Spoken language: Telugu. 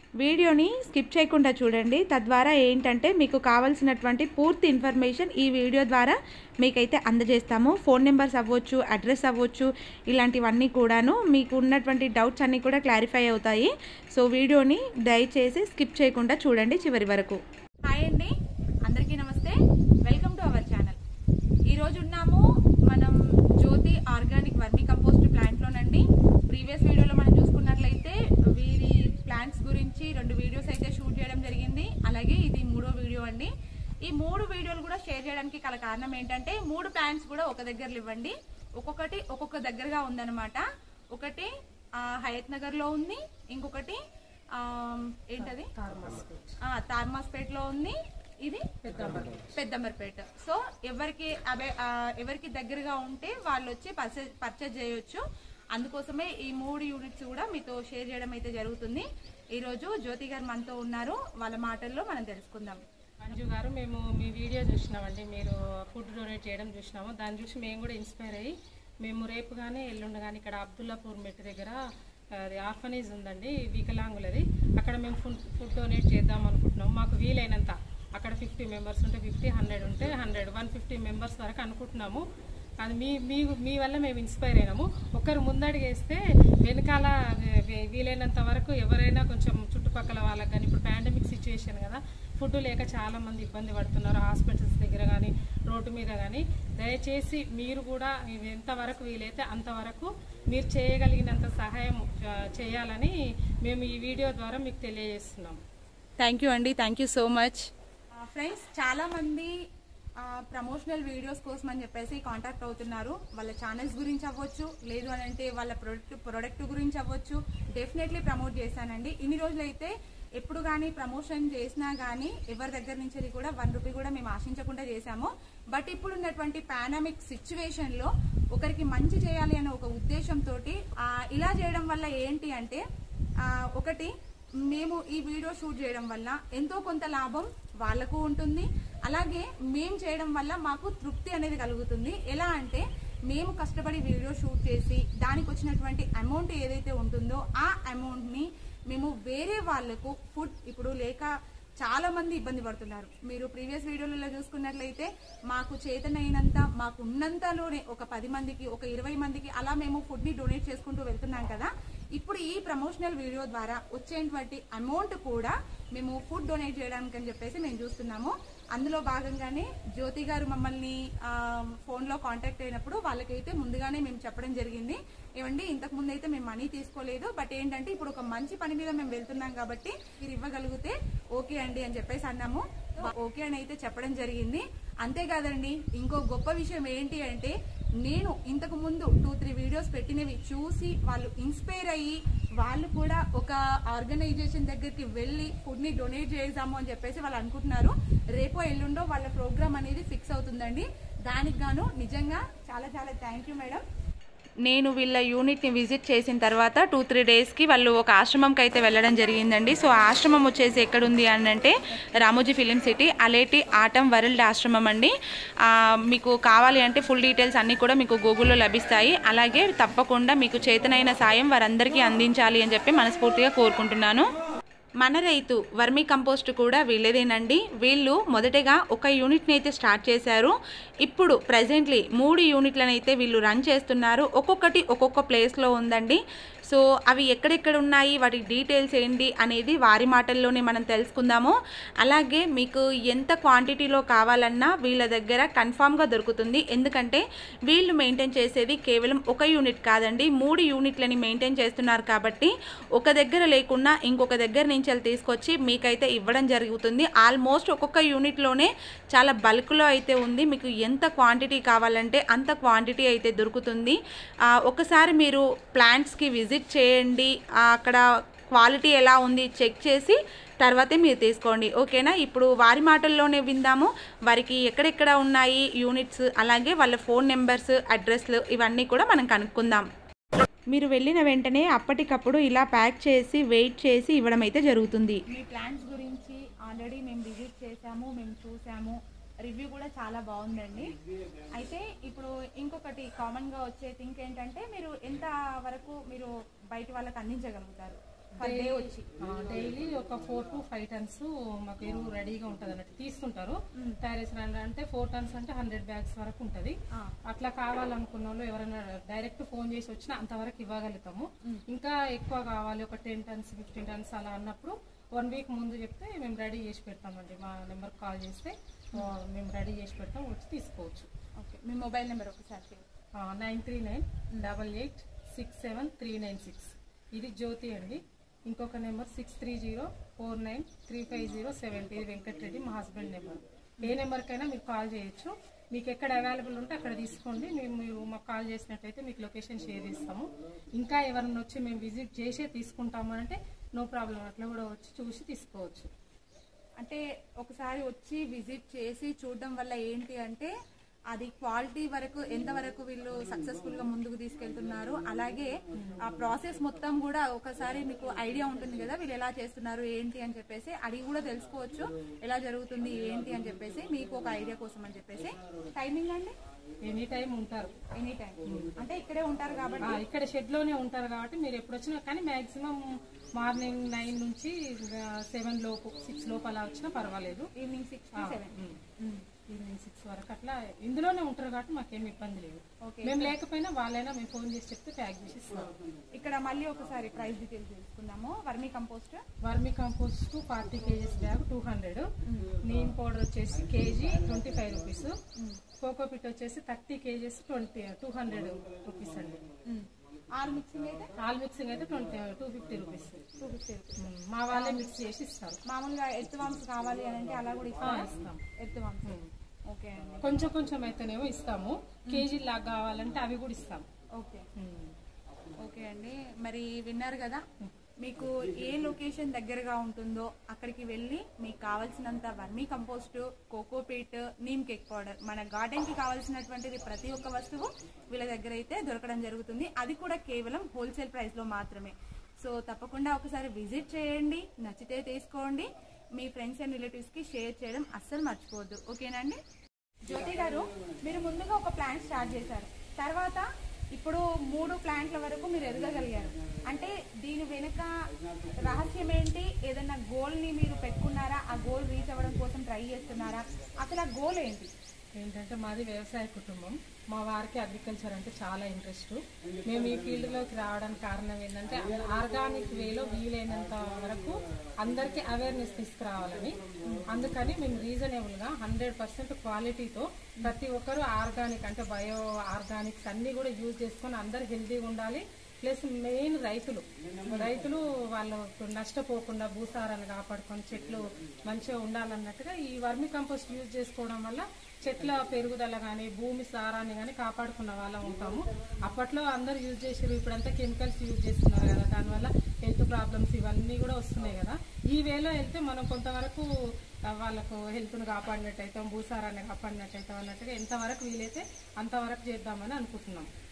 వీడియోని స్కిప్ చేయకుండా చూడండి తద్వారా ఏంటంటే మీకు కావాల్సినటువంటి పూర్తి ఇన్ఫర్మేషన్ ఈ వీడియో ద్వారా మీకైతే అందజేస్తాము ఫోన్ నెంబర్స్ అవ్వచ్చు అడ్రస్ అవ్వచ్చు ఇలాంటివన్నీ కూడాను మీకు ఉన్నటువంటి డౌట్స్ అన్నీ కూడా క్లారిఫై అవుతాయి సో వీడియోని దయచేసి స్కిప్ చేయకుండా చూడండి చివరి వరకు హాయ్ అండి అందరికీ నమస్తే వెల్కమ్ టు అవర్ ఛానల్ ఈరోజు ఉన్నాము మనం జ్యోతి ఆర్గానిక్ వర్మీ కంపోస్ట్ ప్లాంట్లోనండి ప్రీవియస్ వీడియోలో మనం చూసుకున్నట్లయితే వీరి ప్లాంట్స్ గురించి రెండు వీడియోస్ అయితే షూట్ చేయడం జరిగింది అలాగే ఇది మూడో వీడియో అండి ఈ మూడు వీడియోలు కూడా షేర్ చేయడానికి గల కారణం ఏంటంటే మూడు ప్లాంట్స్ కూడా ఒక దగ్గర ఇవ్వండి ఒక్కొక్కటి ఒక్కొక్క దగ్గరగా ఉందన్నమాట ఒకటి ఆ, హయత్ నగర్ లో ఉంది ఇంకొకటి ఆ, ఏంటది ఆ, తార్మాస్పేట్ లో ఉంది ఇది పెద్దంబర్పేట సో ఎవరికి అవే ఆ, ఎవరికి దగ్గరగా ఉంటే వాళ్ళు వచ్చి పర్చేజ్ పర్చేజ్ చేయొచ్చు అందుకోసమే ఈ మూడు యూనిట్స్ కూడా మీతో షేర్ చేయడం అయితే జరుగుతుంది ఈ రోజు జ్యోతి గారు మనతో ఉన్నారు వాళ్ళ మాటల్లో మనం తెలుసుకుందాం మంజు గారు మేము మీ వీడియో చూసినామండి మీరు ఫుడ్ డొనేట్ చేయడం చూసినాము దాన్ని చూసి మేము కూడా ఇన్స్పైర్ అయ్యి మేము రేపు కానీ ఎల్లుండి కానీ ఇక్కడ అబ్దుల్లాపూర్ మెట్టు దగ్గర అది ఆర్ఫనేజ్ ఉందండి వికలాంగులది అక్కడ మేము ఫుడ్ ఫుడ్ డొనేట్ చేద్దాం అనుకుంటున్నాము మాకు వీలైనంత అక్కడ ఫిఫ్టీ మెంబర్స్ ఉంటే ఫిఫ్టీ హండ్రెడ్ ఉంటే హండ్రెడ్ వన్ ఫిఫ్టీ మెంబర్స్ వరకు అనుకుంటున్నాము అది మీ మీ మీ వల్ల మేము ఇన్స్పైర్ అయినాము ఒకరు ముందడిగేస్తే వెనకాల వీ- వీలైనంత వరకు ఎవరైనా కొంచెం చుట్టుపక్కల వాళ్ళకి కానీ ఇప్పుడు పాండమిక్ సిచ్యువేషన్ కదా ఫుడ్ లేక చాలా మంది ఇబ్బంది పడుతున్నారు హాస్పిటల్స్ దగ్గర కానీ రోడ్డు మీద కానీ దయచేసి మీరు కూడా ఇవి ఎంతవరకు వీలైతే అంతవరకు మీరు చేయగలిగినంత సహాయం ఆ, చేయాలని మేము ఈ వీడియో ద్వారా మీకు తెలియజేస్తున్నాము థ్యాంక్ యూ అండి thank you so much friends చాలా మంది ప్రమోషనల్ వీడియోస్ కోసం అని చెప్పేసి కాంటాక్ట్ అవుతున్నారు వాళ్ళ ఛానల్స్ గురించి అవ్వచ్చు లేదు అని అంటే వాళ్ళ ప్రొడక్ట్ ప్రొడక్ట్ గురించి అవ్వచ్చు డెఫినెట్లీ ప్రమోట్ చేశానండి ఇన్ని రోజులైతే ఎప్పుడు కానీ ప్రమోషన్ చేసినా కానీ ఎవరి దగ్గర నుంచి కూడా వన్ రూపీ కూడా మేము ఆశించకుండా చేశాము బట్ ఇప్పుడు ఉన్నటువంటి పానామిక్ సిచ్యువేషన్ లో ఒకరికి మంచి చేయాలి అనే ఒక ఉద్దేశంతో ఇలా చేయడం వల్ల ఏంటి అంటే ఆ, ఒకటి మేము ఈ వీడియో షూట్ చేయడం వల్ల ఎంతో కొంత లాభం వాళ్ళకు ఉంటుంది అలాగే మేము చేయడం వల్ల మాకు తృప్తి అనేది కలుగుతుంది ఎలా అంటే మేము కష్టపడి వీడియో షూట్ చేసి దానికి వచ్చినటువంటి అమౌంట్ ఏదైతే ఉంటుందో ఆ అమౌంట్ని మేము వేరే వాళ్లకు ఫుడ్ ఇప్పుడు లేక చాలా మంది ఇబ్బంది పడుతున్నారు మీరు ప్రీవియస్ వీడియోలలో చూసుకున్నట్లయితే మాకు చేతనైనంత మాకు ఉన్నంతలోనే ఒక పది మందికి ఒక ఇరవై మందికి అలా మేము ఫుడ్ ని డొనేట్ చేసుకుంటూ వెళ్తున్నాం కదా ఇప్పుడు ఈ ప్రమోషనల్ వీడియో ద్వారా వచ్చేటువంటి అమౌంట్ కూడా మేము ఫుడ్ డొనేట్ చేయడానికి అని చెప్పేసి మేము చూస్తున్నాము అందులో భాగంగానే జ్యోతి గారు మమ్మల్ని ఆ, ఫోన్లో కాంటాక్ట్ అయినప్పుడు వాళ్ళకైతే ముందుగానే మేము చెప్పడం జరిగింది ఏమండి ఇంతకు ముందు అయితే మేము మనీ తీసుకోలేదు బట్ ఏంటంటే ఇప్పుడు ఒక మంచి పని మీద మేము వెళ్తున్నాం కాబట్టి మీరు ఇవ్వగలిగితే ఓకే అండి అని చెప్పేసి అన్నాము ఓకే అని అయితే చెప్పడం జరిగింది అంతేకాదండి ఇంకో గొప్ప విషయం ఏంటి అంటే నేను ఇంతకు ముందు టూ త్రీ వీడియోస్ పెట్టినవి చూసి వాళ్ళు ఇన్స్పైర్ అయ్యి వాళ్ళు కూడా ఒక ఆర్గనైజేషన్ దగ్గరికి వెళ్ళి ఫుడ్ ని డొనేట్ చేద్దాము అని చెప్పేసి వాళ్ళు అనుకుంటున్నారు రేపో ఎల్లుండో వాళ్ళ ప్రోగ్రామ్ అనేది ఫిక్స్ అవుతుందండి దానికి గాను నిజంగా చాలా చాలా థ్యాంక్ యూ మేడం నేను వీళ్ళ యూనిట్ని విజిట్ చేసిన తర్వాత టూ త్రీ డేస్కి వాళ్ళు ఒక ఆశ్రమంకి అయితే వెళ్ళడం జరిగిందండి సో ఆ ఆశ్రమం వచ్చేసి ఎక్కడుంది అని అంటే రామోజీ ఫిలిం సిటీ అలేటి ఆటం వరల్డ్ ఆశ్రమం అండి ఆ, మీకు కావాలి అంటే ఫుల్ డీటెయిల్స్ అన్నీ కూడా మీకు గూగుల్లో లభిస్తాయి అలాగే తప్పకుండా మీకు చేతనైన సాయం వారందరికీ అందించాలి అని చెప్పి మనస్ఫూర్తిగా కోరుకుంటున్నాను మన రైతు వర్మీ కంపోస్ట్ కూడా వీళ్ళదేనండి వీళ్ళు మొదటగా ఒక యూనిట్ని అయితే స్టార్ట్ చేశారు ఇప్పుడు ప్రజెంట్లీ మూడు యూనిట్లను అయితే వీళ్ళు రన్ చేస్తున్నారు ఒక్కొక్కటి ఒక్కొక్క ప్లేస్లో ఉందండి సో అవి ఎక్కడెక్కడ ఉన్నాయి వాటి డీటెయిల్స్ ఏంటి అనేది వారి మాటల్లోనే మనం తెలుసుకుందాము అలాగే మీకు ఎంత క్వాంటిటీలో కావాలన్నా వీళ్ళ దగ్గర కన్ఫామ్గా దొరుకుతుంది ఎందుకంటే వీళ్ళు మెయింటైన్ చేసేది కేవలం ఒక యూనిట్ కాదండి మూడు యూనిట్లని మెయింటైన్ చేస్తున్నారు కాబట్టి ఒక దగ్గర లేకుండా ఇంకొక దగ్గర నుంచి వెళ్ళి తీసుకొచ్చి మీకైతే ఇవ్వడం జరుగుతుంది ఆల్మోస్ట్ ఒక్కొక్క యూనిట్లోనే చాలా బల్క్లో అయితే ఉంది మీకు ఎంత క్వాంటిటీ కావాలంటే అంత క్వాంటిటీ అయితే దొరుకుతుంది ఆ, ఒకసారి మీరు ప్లాంట్స్కి విజిట్ చేయండి ఆ, అక్కడ క్వాలిటీ ఎలా ఉంది చెక్ చేసి తర్వాతే మీరు తీసుకోండి ఓకేనా ఇప్పుడు వారి మాటల్లోనే విందాము వారికి ఎక్కడెక్కడ ఉన్నాయి యూనిట్స్ అలాగే వాళ్ళ ఫోన్ నెంబర్స్ అడ్రస్లు ఇవన్నీ కూడా మనం కనుక్కుందాం మీరు వెళ్ళిన వెంటనే అప్పటికప్పుడు ఇలా ప్యాక్ చేసి వెయిట్ చేసి ఇవ్వడం అయితే జరుగుతుంది మీ ప్లాన్స్ గురించి ఆల్రెడీ మేము విజిట్ చేసాము మేము చూసాము రివ్యూ కూడా చాలా బాగుందండి అయితే ఇప్పుడు ఇంకొకటి కామన్గా వచ్చే థింక్ ఏంటంటే మీరు ఎంత వరకు మీరు బయట వాళ్ళకి అందించగలుగుతారు పర్ డే వచ్చి డైలీ ఒక ఫోర్ టు ఫైవ్ టన్స్ మాకు ఎరువు రెడీగా ఉంటుంది అన్నట్టు తీస్తుంటారు తయారు చేసిన అంటే ఫోర్ టన్స్ అంటే హండ్రెడ్ బ్యాగ్స్ వరకు ఉంటుంది ఆ. అట్లా కావాలనుకున్న వాళ్ళు ఎవరైనా డైరెక్ట్ ఫోన్ చేసి వచ్చినా అంతవరకు ఇవ్వగలుగుతాము ఇంకా ఎక్కువ కావాలి ఒక టెన్ టన్స్ ఫిఫ్టీన్ టన్స్ అలా అన్నప్పుడు వన్ వీక్ ముందు చెప్తే మేము రెడీ చేసి పెడతామండి మా నెంబర్ కాల్ చేస్తే ఆ, మేము రెడీ చేసి పెడతాం వచ్చి తీసుకోవచ్చు ఓకే మీ మొబైల్ నెంబర్ ఒకసారి చెప్పండి. Nine three nine double eight six seven three nine six ఇది జ్యోతి అండి ఇంకొక number six three zero four nine three five zero seven ఇది వెంకటరెడ్డి మా హస్బెండ్ నెంబర్ ఏ నెంబర్కైనా మీరు కాల్ చేయొచ్చు మీకు ఎక్కడ అవైలబుల్ ఉంటే అక్కడ తీసుకోండి మేము మీరు మాకు కాల్ చేసినట్టయితే మీకు లొకేషన్ షేర్ చేస్తాము ఇంకా ఎవరైనా వచ్చి మేము విజిట్ చేసే తీసుకుంటాము అంటే నో ప్రాబ్లం అట్లా కూడా వచ్చి చూసి తీసుకోవచ్చు అంటే ఒకసారి వచ్చి విజిట్ చేసి చూడడం వల్ల ఏంటి అంటే అది క్వాలిటీ వరకు ఎంత వరకు వీళ్ళు సక్సెస్ఫుల్ గా ముందుకు తీసుకెళ్తున్నారు అలాగే ఆ ప్రాసెస్ మొత్తం కూడా ఒకసారి మీకు ఐడియా ఉంటుంది కదా వీళ్ళు ఎలా చేస్తున్నారు ఏంటి అని చెప్పేసి అది కూడా తెలుసుకోవచ్చు ఎలా జరుగుతుంది ఏంటి అని చెప్పేసి మీకు ఒక ఐడియా కోసం అని చెప్పేసి టైమింగ్ అండి ఎనీ టైం ఉంటారు ఎనీ టైం అంటే ఇక్కడే ఉంటారు కాబట్టి ఆ, ఇక్కడ షెడ్ లోనే ఉంటారు కాబట్టి మీరు ఎప్పుడు వచ్చినా కానీ మాక్సిమం మార్నింగ్ నైన్ నుంచి సెవెన్ లోపు సిక్స్ లోపు అలా వచ్చినా పర్వాలేదు evening six to seven evening six వరకు అట్లా ఇందులోనే ఉంటారు కాబట్టి మాకేం ఇబ్బంది లేదు ఓకే మేము లేకపోయినా వాళ్ళైనా మేము ఫోన్ చేసి చెప్తే ప్యాక్ చేసి ఇస్తాం ఇక్కడ మళ్ళీ ఒకసారి ప్రైస్ డీటెయిల్స్ తెలుసుకుందాము vermicompost vermicompost forty kgs bag two hundred neem powder వచ్చేసి kg twenty five rupees cocopeat వచ్చేసి thirty kgs twenty two hundred rupees అండి ఆల్ మిక్సింగ్ అయితే ఆల్ మిక్సింగ్ అయితే twenty two fifty rupees two fifty rupees మా వాళ్ళే మిక్స్ చేసి ఇస్తారు మామూలుగా ఎత్తు వామ్స్ కావాలి అని అంటే అలా కూడా ఆ, ఇస్తారా ఇస్తాం ఎత్తు వామ్స్ ఓకే అండి కొంచెం కొంచెం అయితేనేమో ఇస్తాము కేజీ లాగా కావాలంటే అవి కూడా ఇస్తాం ఓకే ఓకే అండి మరి విన్నారు కదా మీకు ఏ లొకేషన్ దగ్గరగా ఉంటుందో అక్కడికి వెళ్ళి మీకు కావాల్సినంత vermicompost cocopeat neem cake powder మన గార్డెన్ కి కావాల్సినటువంటిది ప్రతి ఒక్క వస్తువు వీళ్ళ దగ్గర అయితే దొరకడం జరుగుతుంది అది కూడా కేవలం హోల్సేల్ ప్రైస్ లో మాత్రమే సో తప్పకుండా ఒకసారి విజిట్ చేయండి నచ్చితే తీసుకోండి మీ ఫ్రెండ్స్ అండ్ రిలేటివ్స్ కి షేర్ చేయడం అస్సలు మర్చిపోవద్దు ఓకేనండి జ్యోతి గారు మీరు ముందుగా ఒక ప్లాంట్ స్టార్ట్ చేశారు తర్వాత ఇప్పుడు మూడు ప్లాంట్ల వరకు మీరు ఎదగగలిగారు అంటే దీని వెనుక రహస్యం ఏంటి ఏదైనా గోల్ ని మీరు పెట్టుకున్నారా ఆ గోల్ రీచ్ అవ్వడం కోసం ట్రై చేస్తున్నారా అసలు ఆ గోల్ ఏంటి ఏంటంటే మాది వ్యవసాయ కుటుంబం మా వారికి అగ్రికల్చర్ అంటే చాలా ఇంట్రెస్ట్ మేము ఈ ఫీల్డ్లోకి రావడానికి కారణం ఏంటంటే ఆర్గానిక్ వేలో వీలైనంత వరకు అందరికీ అవేర్నెస్ తీసుకురావాలని అందుకని మేము రీజనబుల్గా హండ్రెడ్ పర్సెంట్ క్వాలిటీతో ప్రతి ఒక్కరూ ఆర్గానిక్ అంటే బయో ఆర్గానిక్స్ అన్నీ కూడా యూజ్ చేసుకొని అందరు హెల్తీగా ఉండాలి ప్లస్ మెయిన్ రైతులు రైతులు వాళ్ళు నష్టపోకుండా భూసారాన్ని కాపాడుకొని చెట్లు మంచిగా ఉండాలన్నట్టుగా ఈ వర్మి కంపోస్ట్ యూజ్ చేసుకోవడం వల్ల చెట్ల పెరుగుదల కానీ భూమి సారాన్ని కానీ కాపాడుకున్న వాళ్ళం ఉంటాము అప్పట్లో అందరు యూజ్ చేసారు ఇప్పుడంతా కెమికల్స్ యూజ్ చేస్తున్నారు కదా దానివల్ల హెల్త్ ప్రాబ్లమ్స్ ఇవన్నీ కూడా వస్తున్నాయి కదా ఈ వేలో వెళ్తే మనం కొంతవరకు ఆ, వాళ్ళకు హెల్త్ను కాపాడినట్టయితాం భూసారాన్ని కాపాడినట్టయితాం అన్నట్టుగా ఎంతవరకు వీలైతే అంతవరకు చేద్దామని అనుకుంటున్నాం